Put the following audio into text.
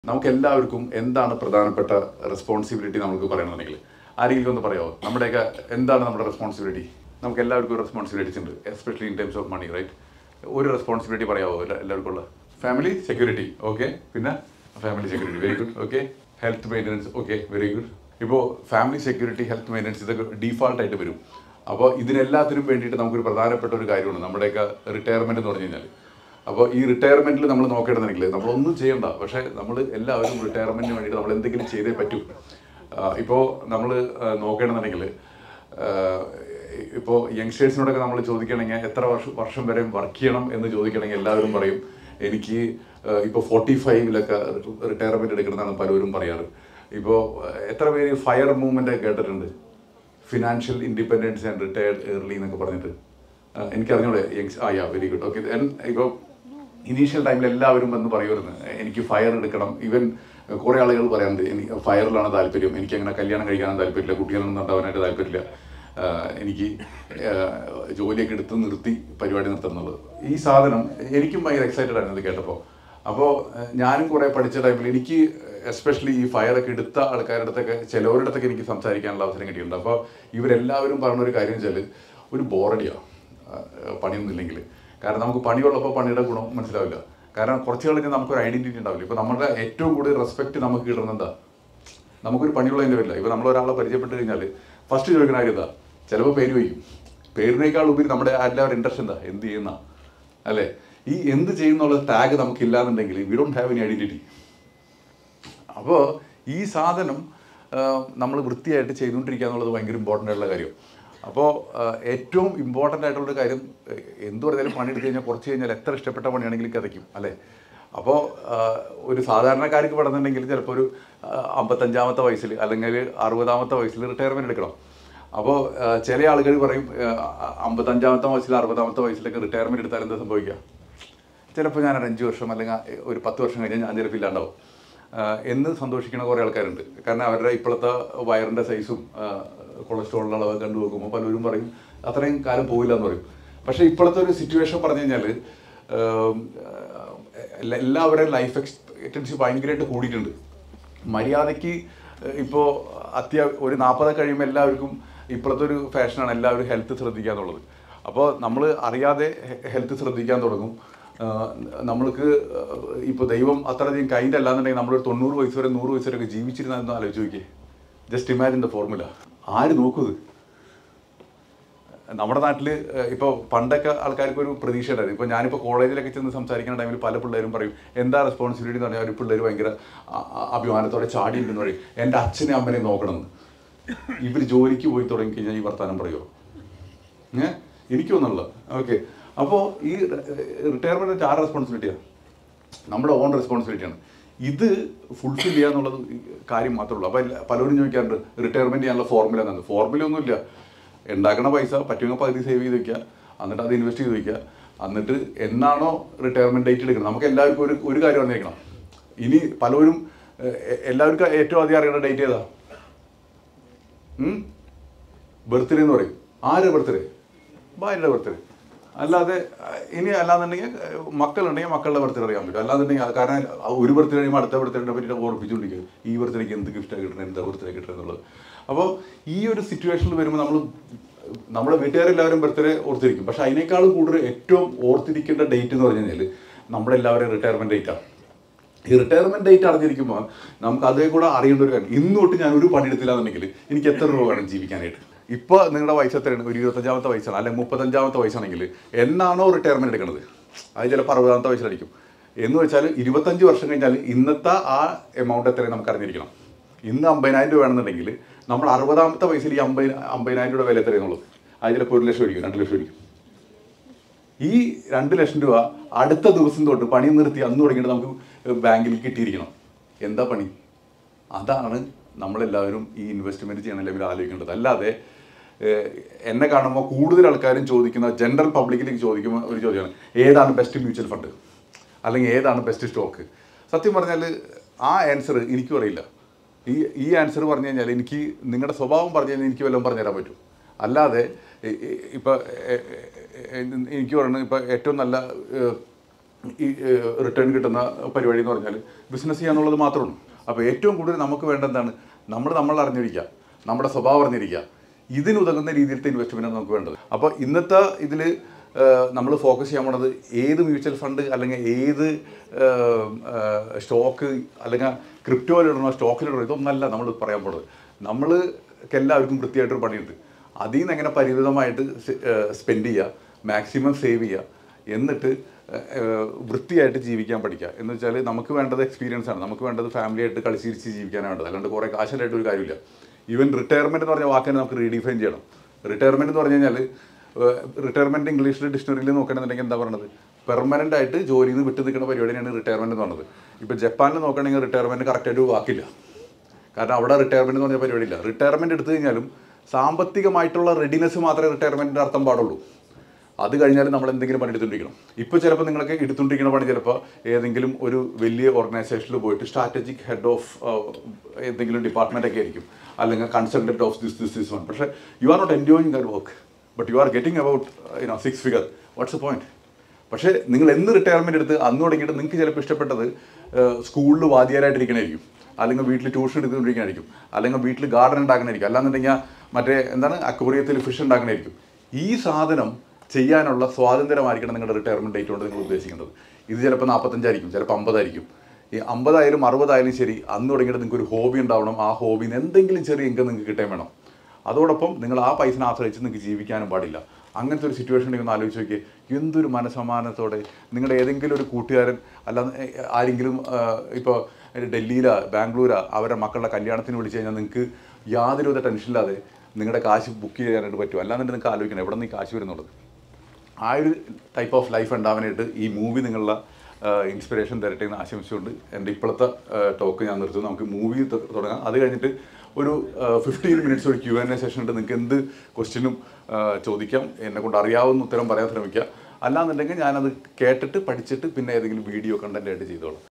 നമുക്ക് എല്ലാവർക്കും എന്താണ് പ്രധാനപ്പെട്ട റെസ്പോൺസിബിലിറ്റി നമുക്ക് പറയണമെന്നുണ്ടെങ്കിൽ ആരെങ്കിലും ഒന്ന് പറയാമോ നമ്മുടെയൊക്കെ എന്താണ് നമ്മുടെ റെസ്പോൺസിബിലിറ്റി നമുക്ക് എല്ലാവർക്കും റെസ്പോൺസിബിലിറ്റീസ് ഉണ്ട് especially in terms of money right ഒരു റെസ്പോൺസിബിലിറ്റി പറയാമോ എല്ലാ- എല്ലാവർക്കും ഉള്ള ഫാമിലി സെക്യൂരിറ്റി ഓക്കെ പിന്നെ family security very good okay health maintenance okay very good ഇപ്പോൾ ഫാമിലി സെക്യൂരിറ്റി ഹെൽത്ത് മെയിൻ്റനൻസ് ഇതൊക്കെ ഡീഫാൾട്ട് ആയിട്ട് വരും അപ്പോൾ ഇതിനെല്ലാത്തിനും വേണ്ടിയിട്ട് നമുക്കൊരു പ്രധാനപ്പെട്ട ഒരു കാര്യമാണ് നമ്മുടെയൊക്കെ റിട്ടയർമെൻറ്റ് എന്ന് പറഞ്ഞു കഴിഞ്ഞാൽ അപ്പോൾ ഈ റിട്ടയർമെന്റിൽ നമ്മൾ നോക്കേണ്ടതെങ്കിൽ നമ്മളൊന്നും ചെയ്യണ്ട പക്ഷേ നമ്മൾ എല്ലാവരും റിട്ടയർമെന്റിന് വേണ്ടിയിട്ട് നമ്മൾ എന്തെങ്കിലും ചെയ്തേ പറ്റൂ ഇപ്പോൾ നമ്മൾ നോക്കേണ്ടതെങ്കിൽ ഇപ്പോൾ യങ്സ്റ്റേഴ്സിനോടൊക്കെ നമ്മൾ ചോദിക്കണമെങ്കിൽ എത്ര വർഷം വർഷം വരെ വർക്ക് ചെയ്യണം എന്ന് ചോദിക്കണമെങ്കിൽ എല്ലാവരും പറയും എനിക്ക് ഇപ്പോൾ ഫോർട്ടി ഫൈവിലൊക്കെ റിട്ടയർമെന്റ് എടുക്കണമെന്നാണ് പലരും പറയാറ് ഇപ്പോൾ എത്ര പേര് ഫയർ മൂവ്മെന്റ് കേട്ടിട്ടുണ്ട് financial independence and retired early എന്നൊക്കെ പറഞ്ഞിട്ട് ആ, എനിക്കറിഞ്ഞൂടെ യങ്സ് ആ യാ വെരി ഗുഡ് ഓക്കെ ഇപ്പോൾ ഇനീഷ്യൽ ടൈമിൽ എല്ലാവരും വന്ന് പറയുമായിരുന്നു എനിക്ക് ഫയർ എടുക്കണം ഈവൻ കുറേ ആളുകൾ പറയാറുണ്ട് എനിക്ക് ഫയറിലാണ് താല്പര്യം എനിക്ക് അങ്ങനെ കല്യാണം കഴിക്കാനും താല്പര്യമില്ല കുട്ടികളൊന്നും ഉണ്ടാവാനായിട്ട് താല്പര്യമില്ല ആ, എനിക്ക് ആ, ജോലിയൊക്കെ എടുത്ത് നിർത്തി പരിപാടി നിർത്തണം എന്നുള്ളത് ഈ സാധനം എനിക്കും ഭയങ്കര എക്സൈറ്റഡ് ആയിരുന്നു ഇത് കേട്ടപ്പോൾ അപ്പോൾ ഞാനും കുറേ പഠിച്ച ടൈമിൽ എനിക്ക് എസ്പെഷ്യലി ഈ ഫയറൊക്കെ എടുത്ത ആൾക്കാരുടെ അടുത്തൊക്കെ ചിലവരുടെ അടുത്തൊക്കെ എനിക്ക് സംസാരിക്കാനുള്ള അവസരം കിട്ടിയിട്ടുണ്ട് അപ്പോൾ ഇവരെല്ലാവരും പറഞ്ഞ ഒരു കാര്യം വെച്ചാൽ ഒരു ബോറടിയാണ് പണിയൊന്നും ഇല്ലെങ്കിൽ കാരണം നമുക്ക് പണിയുള്ളപ്പോൾ പണിയുടെ ഗുണം മനസ്സിലാവില്ല കാരണം കുറച്ച് കഴിഞ്ഞാൽ നമുക്കൊരു ഐഡന്റിറ്റി ഉണ്ടാവില്ല ഇപ്പോൾ നമ്മുടെ ഏറ്റവും കൂടുതൽ റെസ്പെക്ട് നമുക്ക് കിട്ടുന്നത് എന്താ നമുക്കൊരു പണിയുള്ളതിൻ്റെ വരില്ല ഇപ്പോൾ നമ്മൾ ഒരാളെ പരിചയപ്പെട്ട് കഴിഞ്ഞാൽ ഫസ്റ്റ് ചോദിക്കുന്ന കാര്യം എന്താ ചിലപ്പോൾ പേര് വയ്ക്കും പേരിനേക്കാൾ ഉപരി നമ്മുടെ എല്ലാവരും ഇൻട്രസ്റ്റ് എന്താ എന്ത് ചെയ്യുന്ന അല്ലേ ഈ എന്ത് ചെയ്യുന്നുള്ള ടാഗ് നമുക്കില്ലാന്നുണ്ടെങ്കിൽ we don't have any identity അപ്പോൾ ഈ സാധനം നമ്മൾ വൃത്തിയായിട്ട് ചെയ്തുകൊണ്ടിരിക്കുക എന്നുള്ളത് ഭയങ്കര ഇമ്പോർട്ടൻ്റ് ആയിട്ടുള്ള കാര്യം അപ്പോൾ ഏറ്റവും ഇമ്പോർട്ടൻ്റ് ആയിട്ടുള്ള കാര്യം ഏഹ്, എന്ത് പറഞ്ഞാലും പണിയെടുത്ത് കഴിഞ്ഞാൽ കുറച്ച് കഴിഞ്ഞാൽ എത്ര ഇഷ്ടപ്പെട്ട പണിയാണെങ്കിലും കഥയ്ക്കും അല്ലേ അപ്പോൾ ഒരു സാധാരണക്കാർക്ക് പഠനമുണ്ടെങ്കിൽ ചിലപ്പോൾ ഒരു ആ, അമ്പത്തഞ്ചാമത്തെ വയസ്സിൽ അല്ലെങ്കിൽ അറുപതാമത്തെ വയസ്സിൽ റിട്ടയർമെൻറ്റ് എടുക്കണം അപ്പോൾ ചില ആളുകൾ പറയും ആ, അമ്പത്തഞ്ചാമത്തെ വയസ്സിൽ അറുപതാമത്തെ വയസ്സിലൊക്കെ റിട്ടയർമെൻറ്റ് എടുത്താൽ എന്താ സംഭവിക്കുക ചിലപ്പോൾ ഞാൻ ഒരു അഞ്ച് വർഷം അല്ലെങ്കിൽ ഒരു പത്ത് വർഷം കഴിഞ്ഞാൽ ഞാൻ ചിലപ്പോൾ ഇല്ലാണ്ടാവും ആഹ് എന്ന് സന്തോഷിക്കുന്ന കുറേ ആൾക്കാരുണ്ട് കാരണം അവരുടെ ഇപ്പോഴത്തെ വയറിൻ്റെ സൈസും കൊളസ്ട്രോളിൻ്റെ അളവ് കണ്ടു നോക്കുമ്പോൾ പലരും പറയും അത്രയും കാലം പോവില്ല എന്ന് പറയും പക്ഷേ ഇപ്പോഴത്തെ ഒരു സിറ്റുവേഷൻ പറഞ്ഞു കഴിഞ്ഞാൽ എല്ലാവരുടെയും ലൈഫ് എക്സ്പെക്റ്റൻസി ഭയങ്കരമായിട്ട് കൂടിയിട്ടുണ്ട് മര്യാദയ്ക്ക് ഇപ്പോൾ അത്യാ ഒരു നാൽപ്പത് കഴിയുമ്പോൾ എല്ലാവർക്കും ഇപ്പോഴത്തെ ഒരു ഫാഷനാണ് എല്ലാവരും ഹെൽത്ത് ശ്രദ്ധിക്കുക എന്നുള്ളത് അപ്പോൾ നമ്മൾ അറിയാതെ ഹെൽത്ത് ശ്രദ്ധിക്കാൻ തുടങ്ങും ആഹ് നമ്മൾക്ക് ഇപ്പോൾ ദൈവം അത്രയധികം കൈൻഡ് അല്ലാന്നുണ്ടെങ്കിൽ നമ്മളൊരു തൊണ്ണൂറ് വയസ്സ് വരെ നൂറ് വയസ്സ് വരെയൊക്കെ ജീവിച്ചിരുന്ന ആലോചിച്ച് നോക്കിയേ ജസ്റ്റ് ഇമാജിൻ ദ ഫോർമുല ആര് നോക്കുന്നത് നമ്മുടെ നാട്ടിൽ ഇപ്പോൾ പണ്ടൊക്കെ ആൾക്കാർക്ക് ഒരു പ്രതീക്ഷ ഉണ്ടായിരുന്നു ഇപ്പോൾ ഞാനിപ്പോൾ കോളേജിലൊക്കെ ചെന്ന് സംസാരിക്കുന്ന ടൈമിൽ പല പിള്ളേരും പറയും എന്താ റെസ്പോൺസിബിലിറ്റി എന്ന് പറഞ്ഞാൽ ഒരു പിള്ളേർ ഭയങ്കര അ- അ- അഭിമാനത്തോടെ ചാടിയിട്ടുണ്ടെന്ന് പറയും എൻ്റെ അച്ഛനെ അമ്മനെ നോക്കണമെന്ന് ഇവർ ജോലിക്ക് പോയി തുടങ്ങി കഴിഞ്ഞാൽ ഈ വർത്താനം പറയുമോ ഏ എനിക്കൊന്നുള്ളത് ഓക്കെ അപ്പോൾ ഈ റിട്ടയർമെൻറ്റ് ആരുടെ റെസ്പോൺസിബിലിറ്റിയാണ് നമ്മുടെ ഓൺ റെസ്പോൺസിബിലിറ്റിയാണ് ഇത് ഫുൾഫിൽ ചെയ്യുക എന്നുള്ളത് കാര്യം മാത്രമേ ഉള്ളൂ അപ്പോൾ പലരും ചോദിക്കാറുണ്ട് റിട്ടയർമെൻറ്റ് ചെയ്യാനുള്ള ഫോർമുല എന്നാണ് ഫോർമുല ഒന്നുമില്ല ഉണ്ടാക്കണ പൈസ പറ്റുമെങ്കിൽ പകുതി സേവ് ചെയ്ത് വെക്കുക എന്നിട്ട് അത് ഇൻവെസ്റ്റ് ചെയ്ത് വെക്കുക എന്നിട്ട് എന്നാണോ റിട്ടയർമെൻറ്റ് ഡേറ്റ് എടുക്കുന്നത് നമുക്ക് എല്ലാവർക്കും ഒരു ഒരു കാര്യം അറിഞ്ഞേക്കണം ഇനി പലരും എ- എല്ലാവർക്കും ഏറ്റവും അധികം അറിയേണ്ട ഡേറ്റ് ഏതാ ബർത്ത്ഡേ എന്ന് പറയും ആരുടെ ബർത്ത്ഡേ ഭാര്യയുടെ ബർത്ത്ഡേ അല്ലാതെ അഹ് ഇനി അല്ലാന്നുണ്ടെങ്കിൽ അഹ് മക്കളുണ്ടെങ്കിൽ മക്കളുടെ ബർത്ത്ഡേ അറിയാൻ പറ്റും അല്ലാന്നുണ്ടെങ്കിൽ അത് കാരണം ആ ഒരു ബർത്ത്ഡേ കഴിയുമ്പോൾ അടുത്ത ബർത്ത്ഡേനെ പറ്റിയിട്ട് ഓർപ്പിച്ചുകൊണ്ടിരിക്കും ഈ ബർത്ത്ഡേക്ക് എന്ത് ഗിഫ്റ്റാണ് കിട്ടുന്നത് എന്താ ബർത്ത്ഡേ കിട്ടുന്നത് എന്നുള്ളത് അപ്പോൾ ഈ ഒരു സിറ്റുവേഷനിൽ വരുമ്പോൾ നമ്മൾ നമ്മുടെ വീട്ടുകാരെല്ലാവരും ബർത്ത്ഡേ ഓർത്തിരിക്കും പക്ഷെ അതിനേക്കാളും കൂടുതൽ ഏറ്റവും ഓർത്തിരിക്കേണ്ട ഡേറ്റ് എന്ന് പറഞ്ഞു കഴിഞ്ഞാൽ നമ്മുടെ എല്ലാവരും റിട്ടയർമെൻറ്റ് ഡേറ്റാണ് ഈ റിട്ടയർമെന്റ് ഡേറ്റ് അറിഞ്ഞിരിക്കുമ്പോൾ നമുക്ക് അതേ കൂടെ അറിയേണ്ട ഒരു കാര്യം ഇന്ന് തൊട്ട് ഞാൻ ഒരു പണിയെടുത്തില്ല എന്നുണ്ടെങ്കിൽ എനിക്ക് എത്ര രൂപ വേണം ജീവിക്കാനായിട്ട് ഇപ്പോൾ നിങ്ങളുടെ വയസ്സ് എത്രയാണ് ഒരു ഇരുപത്തഞ്ചാമത്തെ വയസ്സാണ് അല്ലെങ്കിൽ മുപ്പത്തഞ്ചാമത്തെ വയസ്സാണെങ്കിൽ എന്നാണോ റിട്ടയർമെന്റ് എടുക്കുന്നത് അത് ചിലപ്പോൾ അറുപതാമത്തെ വയസ്സിലായിരിക്കും എന്ന് വെച്ചാൽ ഇരുപത്തഞ്ച് വർഷം കഴിഞ്ഞാൽ ഇന്നത്തെ ആ എമൗണ്ട് എത്രയും നമുക്ക് അറിഞ്ഞിരിക്കണം ഇന്ന് അമ്പതിനായിരം രൂപ വേണമെന്നുണ്ടെങ്കിൽ നമ്മൾ അറുപതാമത്തെ വയസ്സിൽ ഈ അമ്പത് അമ്പതിനായിരം രൂപ വില എത്രയെന്നുള്ളത് അത് ചിലപ്പോൾ ഒരു ലക്ഷം ആയിരിക്കും രണ്ട് ലക്ഷം ആയിരിക്കും ഈ രണ്ട് ലക്ഷം രൂപ അടുത്ത ദിവസം തൊട്ട് പണി നിർത്തി അന്ന് തുടങ്ങിയിട്ട് നമുക്ക് ബാങ്കിൽ കിട്ടിയിരിക്കണം എന്താ പണി അതാണ് നമ്മളെല്ലാവരും ഈ ഇൻവെസ്റ്റ്മെന്റ് ചെയ്യണ ലെവലിൽ ആലോചിക്കേണ്ടത് അല്ലാതെ ഏഹ്, എന്നെ കാണുമ്പോൾ കൂടുതൽ ആൾക്കാരും ചോദിക്കുന്ന ജനറൽ പബ്ലിക്കിലേക്ക് ചോദിക്കുന്ന ഒരു ചോദ്യമാണ് ഏതാണ് ബെസ്റ്റ് മ്യൂച്വൽ ഫണ്ട് അല്ലെങ്കിൽ ഏതാണ് ബെസ്റ്റ് സ്റ്റോക്ക് സത്യം പറഞ്ഞാൽ ആ ആൻസർ എനിക്കും അറിയില്ല ഈ ഈ ആൻസർ പറഞ്ഞു കഴിഞ്ഞാൽ എനിക്ക് നിങ്ങളുടെ സ്വഭാവം പറഞ്ഞു കഴിഞ്ഞാൽ എനിക്ക് വല്ലതും പറഞ്ഞു തരാൻ പറ്റും അല്ലാതെ ഇ- ഇ- ഇപ്പൊ എ- എ- എ- എനിക്ക് പറയുന്നത് ഇപ്പൊ ഏറ്റവും നല്ല ഏഹ്, ഈ റിട്ടേൺ കിട്ടുന്ന പരിപാടി എന്ന് പറഞ്ഞാൽ ബിസിനസ് ചെയ്യാന്നുള്ളത് മാത്രമേ ഉള്ളൂ അപ്പോൾ ഏറ്റവും കൂടുതൽ നമുക്ക് വേണ്ട എന്താണ് നമ്മൾ നമ്മൾ അറിഞ്ഞിരിക്കുക നമ്മുടെ സ്വഭാവം അറിഞ്ഞിരിക്കുക ഇതിനുതകുന്ന രീതിയിലത്തെ ഇൻവെസ്റ്റ്മെൻറ്റാണ് നമുക്ക് വേണ്ടത് അപ്പോൾ ഇന്നത്തെ ഇതിൽ നമ്മൾ ഫോക്കസ് ചെയ്യാൻ പോണത് ഏത് മ്യൂച്വൽ ഫണ്ട് അല്ലെങ്കിൽ ഏത് സ്റ്റോക്ക് അല്ലെങ്കിൽ ക്രിപ്റ്റോയിലിടണോ സ്റ്റോക്കിലിടണോ ഇതൊന്നല്ല നമ്മൾ പറയാൻ പോണത് നമ്മൾക്ക് എല്ലാവർക്കും കൃത്യമായിട്ടൊരു പണിയുണ്ട് അതിൽ നിന്ന് എങ്ങനെ പരിമിതമായിട്ട് സ്പെൻഡ് ചെയ്യുക മാക്സിമം സേവ് ചെയ്യുക എന്നിട്ട് ഏഹ്, വൃത്തിയായിട്ട് ജീവിക്കാൻ പഠിക്കുക എന്ന് വെച്ചാൽ നമുക്ക് വേണ്ടത് എക്സ്പീരിയൻസ് ആണ് നമുക്ക് വേണ്ടത് ഫാമിലി ആയിട്ട് കളിച്ചിരിച്ച് ജീവിക്കാനാണ് വേണ്ടത് അല്ലാണ്ട് കുറേ കാശിലായിട്ട് ഒരു കാര്യമില്ല ഈവൻ റിട്ടയർമെൻറ്റ് എന്ന് പറഞ്ഞ വാക്കിനെ നമുക്ക് റീഡിഫൈൻ ചെയ്യണം റിട്ടയർമെൻറ്റ് എന്ന് പറഞ്ഞു കഴിഞ്ഞാൽ റിട്ടയർമെൻറ്റ് ഇംഗ്ലീഷിൽ ഡിക്ഷണറിയിൽ നോക്കണമെന്നുണ്ടെങ്കിൽ എന്താ പറയുന്നത് പെർമനൻ്റ് ആയിട്ട് ജോലിയിൽ നിന്ന് വിട്ടു നിൽക്കുന്ന പരിപാടിയാണ് റിട്ടയർമെൻറ്റ് എന്ന് പറയുന്നത് ഇപ്പോൾ ജപ്പാനിൽ നോക്കുകയാണെങ്കിൽ റിട്ടയർമെൻറ്റ് കറക്റ്റായിട്ട് വാക്കില്ല കാരണം അവിടെ റിട്ടയർമെന്റ് എന്ന് പറഞ്ഞ പരിപാടിയില്ല റിട്ടയർമെന്റ് എടുത്തു കഴിഞ്ഞാലും സാമ്പത്തികമായിട്ടുള്ള റെഡിനെസ് മാത്രമേ റിട്ടയർമെന്റിന്റെ അർത്ഥം പാടുള്ളൂ അത് കഴിഞ്ഞാൽ നമ്മൾ എന്തെങ്കിലും പണി എടുത്തുകൊണ്ടിരിക്കണം ഇപ്പോൾ ചിലപ്പോൾ നിങ്ങൾക്ക് എടുത്തുകൊണ്ടിരിക്കുന്ന പണി ചിലപ്പോൾ ഏതെങ്കിലും ഒരു വലിയ ഓർഗനൈസേഷനിൽ പോയിട്ട് സ്ട്രാറ്റജിക് ഹെഡ് ഓഫ് എന്തെങ്കിലും ഡിപ്പാർട്ട്മെന്റ് ഒക്കെ ആയിരിക്കും അല്ലെങ്കിൽ consultant of this this this one പക്ഷേ you are not enjoying their work but you are getting about you know six figure what's a point പക്ഷേ നിങ്ങൾ എന്ന് റിട്ടയർമെന്റ് എടുത്ത് അന്ന് തുടങ്ങിയിട്ട് നിങ്ങൾക്ക് ചിലപ്പോൾ ഇഷ്ടപ്പെട്ടത് സ്കൂളിൽ വാദ്യാരായിട്ടിരിക്കണായിരിക്കും അല്ലെങ്കിൽ വീട്ടിൽ ട്യൂഷൻ എടുത്തുകൊണ്ടിരിക്കണായിരിക്കും അല്ലെങ്കിൽ വീട്ടിൽ ഗാർഡൻ ഉണ്ടാക്കണായിരിക്കും അല്ലാന്നുണ്ടെങ്കിൽ മറ്റേ എന്താണ് അക്വറിയത്തിൽ ഫിഷ് ഉണ്ടാക്കണായിരിക്കും ഈ സാധനം ചെയ്യാനുള്ള സ്വാതന്ത്ര്യമായിരിക്കണം നിങ്ങളുടെ റിട്ടയർമെന്റ് ഡേറ്റ് കൊണ്ട് നിങ്ങൾ ഉദ്ദേശിക്കുന്നത് ഇത് ചിലപ്പോൾ നാൽപ്പത്തഞ്ചായിരിക്കും ചിലപ്പോൾ അമ്പതായിരിക്കും ഈ അമ്പതായാലും അറുപതായാലും ശരി അന്ന് തുടങ്ങിയിട്ട് നിങ്ങൾക്ക് ഒരു ഹോബി ഉണ്ടാവണം ആ ഹോബിന്ന് എന്തെങ്കിലും ചെറിയ ഇൻകം നിങ്ങൾക്ക് കിട്ടാൻ വേണം അതോടൊപ്പം നിങ്ങൾ ആ പൈസനെ ആശ്രയിച്ച് നിങ്ങൾക്ക് ജീവിക്കാനും പാടില്ല അങ്ങനത്തെ ഒരു സിറ്റുവേഷൻ ഉണ്ടെങ്കിൽ ഒന്ന് ആലോചിച്ച് നോക്കിയേ എന്തൊരു മനസമാനത്തോടെ നിങ്ങളുടെ ഏതെങ്കിലും ഒരു കൂട്ടുകാരൻ അല്ലാതെ ഏ, ആരെങ്കിലും ഇപ്പോൾ ഡൽഹിയിലാ ബാംഗ്ലൂരാ അവരുടെ മക്കളുടെ കല്യാണത്തിന് വിളിച്ചു കഴിഞ്ഞാൽ നിങ്ങൾക്ക് യാതൊരുവിധ ടെൻഷനില്ലാതെ നിങ്ങളുടെ കാശ് ബുക്ക് ചെയ്യാനായിട്ട് പറ്റും അല്ലാന്നുണ്ടെങ്കിൽ നിങ്ങൾക്ക് ആലോചിക്കണം എവിടെ നിന്ന് ഈ കാശ് വരുന്നുള്ളത് ആ ഒരു ടൈപ്പ് ഓഫ് ലൈഫ് ഉണ്ടാവാനായിട്ട് ഈ മൂവി നിങ്ങളുടെ ഇൻസ്പിറേഷൻ തരട്ടെ എന്ന് ആശംസിച്ചുകൊണ്ട് എൻ്റെ ഇപ്പോഴത്തെ ടോക്ക് ഞാൻ നിർത്തുന്നു നമുക്ക് മൂവി തുടങ്ങാം അത് കഴിഞ്ഞിട്ട് ഒരു ഫിഫ്റ്റീൻ മിനിറ്റ്സ് ഒരു ക്യു എൻ എ സെഷൻ ഉണ്ട് നിങ്ങൾക്ക് എന്ത് ക്വസ്റ്റ്യനും ചോദിക്കാം എന്നെ കൊണ്ട് അറിയാവുന്ന ഉത്തരം പറയാൻ ശ്രമിക്കുക അല്ലാന്നുണ്ടെങ്കിൽ ഞാനത് കേട്ടിട്ട് പഠിച്ചിട്ട് പിന്നെ ഏതെങ്കിലും വീഡിയോ കണ്ടന്റ് ആയിട്ട് ചെയ്തോളാം